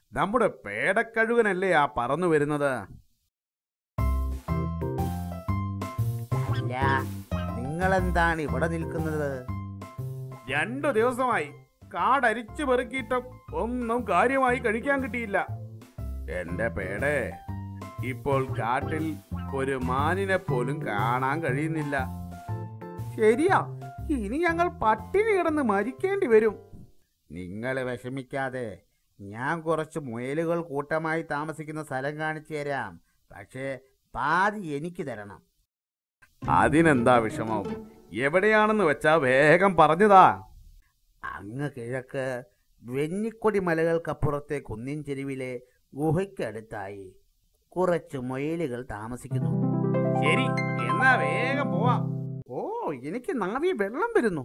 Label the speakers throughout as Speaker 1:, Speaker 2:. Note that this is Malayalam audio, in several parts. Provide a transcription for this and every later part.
Speaker 1: നമ്മുടെ പേടക്കഴുകനല്ലേ ആ പറന്നു വരുന്നത്
Speaker 2: അല്ല നിങ്ങളെന്താണ് ഇവിടെ നിൽക്കുന്നത്
Speaker 1: രണ്ടു ദിവസമായി കാടരിച്ചു പെറുക്കിയിട്ടും ഒന്നും കാര്യമായി കഴിക്കാൻ കിട്ടിയില്ല എന്റെ പേടെ ഇപ്പോൾ കാട്ടിൽ ഒരു മാനിനെ പോലും കാണാൻ കഴിയുന്നില്ല ശരിയാ ഇനി ഞങ്ങൾ പട്ടിണി കിടന്ന് മരിക്കേണ്ടി വരും
Speaker 2: നിങ്ങൾ വിഷമിക്കാതെ ഞാൻ കുറച്ച് മുയലുകൾ കൂട്ടമായി താമസിക്കുന്ന സ്ഥലം കാണിച്ചു തരാം പക്ഷേ പാതി എനിക്ക് തരണം
Speaker 1: അതിനെന്താ വിഷമം എവിടെയാണെന്ന് വെച്ചാ വേഗം പറഞ്ഞതാ
Speaker 2: അങ്ങ് കിഴക്ക് വെഞ്ഞിക്കൊടി മലകൾക്കപ്പുറത്തെ കുന്നിൻ ചെരുവിലെ ഗുഹയ്ക്കടുത്തായി കുറച്ച് മുയലുകൾ താമസിക്കുന്നു
Speaker 1: ശരി എന്നാ വേഗം പോവാം
Speaker 2: ഓ എനിക്ക് നാവി വെള്ളം വരുന്നു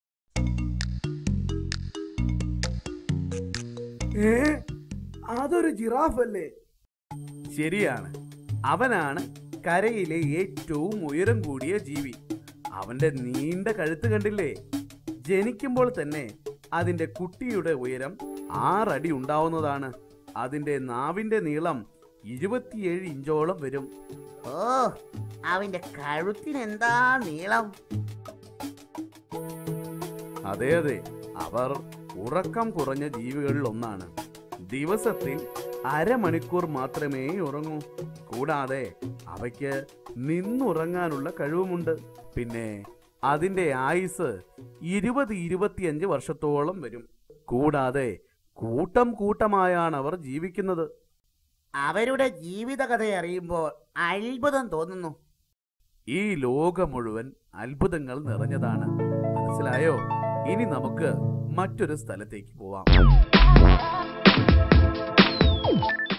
Speaker 1: ഏ അതൊരു ജിറാഫ് അല്ലേ ശരിയാണ് അവനാണ് കരയിലെ ഏറ്റവും ഉയരം കൂടിയ ജീവി അവന്റെ നീണ്ട കഴുത്ത് കണ്ടില്ലേ ജനിക്കുമ്പോൾ തന്നെ അതിന്റെ കുട്ടിയുടെ ഉയരം ആറടി ഉണ്ടാവുന്നതാണ് അതിന്റെ നാവിന്റെ നീളം ഇരുപത്തിയേഴ് ഇഞ്ചോളം വരും
Speaker 2: ഓ അവന്റെ കഴുത്തിന് എന്താ നീളം
Speaker 1: അതെ അതെ അവർ ഉറക്കം കുറഞ്ഞ ജീവികളിൽ ഒന്നാണ് ദിവസത്തിൽ അരമണിക്കൂർ മാത്രമേ ഉറങ്ങൂ കൂടാതെ അവയ്ക്ക് നിന്നുറങ്ങാനുള്ള കഴിവുമുണ്ട് പിന്നെ അതിന്റെ ആയുസ് ഇരുപത് ഇരുപത്തിയഞ്ച് വർഷത്തോളം വരും കൂടാതെ കൂട്ടം കൂട്ടമായാണ് അവർ ജീവിക്കുന്നത്
Speaker 2: അവരുടെ ജീവിതകഥ അറിയുമ്പോൾ അത്ഭുതം തോന്നുന്നു
Speaker 1: ഈ ലോകം മുഴുവൻ അത്ഭുതങ്ങൾ നിറഞ്ഞതാണ് മനസ്സിലായോ ഇനി നമുക്ക് മറ്റൊരു സ്ഥലത്തേക്ക് പോവാം